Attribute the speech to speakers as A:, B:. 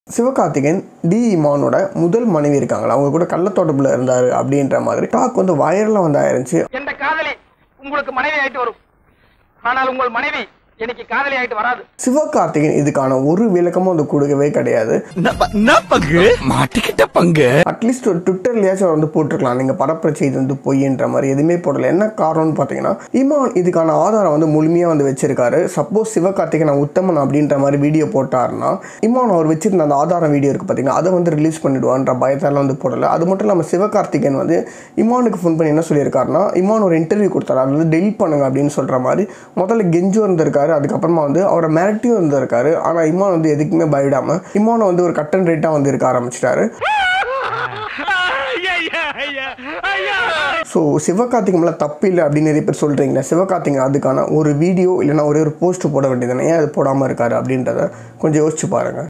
A: Sivakarthikeyan D இமானோட முதல் மனைவி இருக்காங்களா அவங்க கூட கள்ளத்தோட்டத்தில் இருந்தார் அப்படின்ற மாதிரி டாக் வந்து வைரலாக வந்து ஆயிருந்துச்சு
B: என்ற காதலி உங்களுக்கு மனைவி ஆயிட்டு வரும் ஆனால் உங்கள் மனைவி எனக்கு காதலி ஆயிட்டு வராது
A: சிவகார்த்திகேயன் இதுக்கான ஒரு விளக்கமும் வந்து கொடுக்கவே கிடையாது
C: பங்கு மாட்டிக்கிட்ட பங்கு
A: அட்லீஸ்ட் ஒரு ட்விட்டர்லயாச்சும் அவர் வந்து போட்டிருக்கலாம் நீங்கள் பரப்புற செய்தி வந்து பொய்ன்ற மாதிரி எதுவுமே போடல என்ன காரணம்னு பார்த்தீங்கன்னா இமான் இதுக்கான ஆதாரம் வந்து முழுமையாக வந்து வச்சிருக்காரு சப்போஸ் சிவகார்த்திகேயன் நான் உத்தமன் அப்படின்ற மாதிரி வீடியோ போட்டாருன்னா இமான் அவர் வச்சிருந்த அந்த ஆதாரம் வீடியோ இருக்குது பார்த்தீங்கன்னா அதை வந்து ரிலீஸ் பண்ணிடுவான்ற பயத்தால் வந்து போடல அது மட்டும் இல்லாமல் சிவகார்த்திகேயன் வந்து இமானுக்கு ஃபோன் பண்ணி என்ன சொல்லியிருக்காருன்னா இமான் ஒரு இன்டர்வியூ கொடுத்தாரு அது வந்து டெலிட் பண்ணுங்க அப்படின்னு சொல்கிற மாதிரி முதல்ல கெஞ்சு வந்திருக்காரு அதுக்கப்புறமா வந்து அவரை மிரட்டியும் இருந்திருக்காரு ஆனால் இமான் வந்து எதுக்குமே பயப்படாமல் இமானை வந்து ஒரு கட்டன் ரேட்டாக வந்து இருக்க ஆரம்பிச்சிட்டாரு ஸோ சிவகார்த்திகை மேலே தப்பு இல்லை அப்படின்னு நிறைய பேர் சொல்கிறீங்களா சிவகார்த்திகை அதுக்கான ஒரு வீடியோ இல்லைன்னா ஒரே ஒரு போஸ்ட் போட வேண்டியதுதானே ஏன் அது போடாமல் இருக்காரு அப்படின்றத கொஞ்சம் யோசிச்சு பாருங்கள்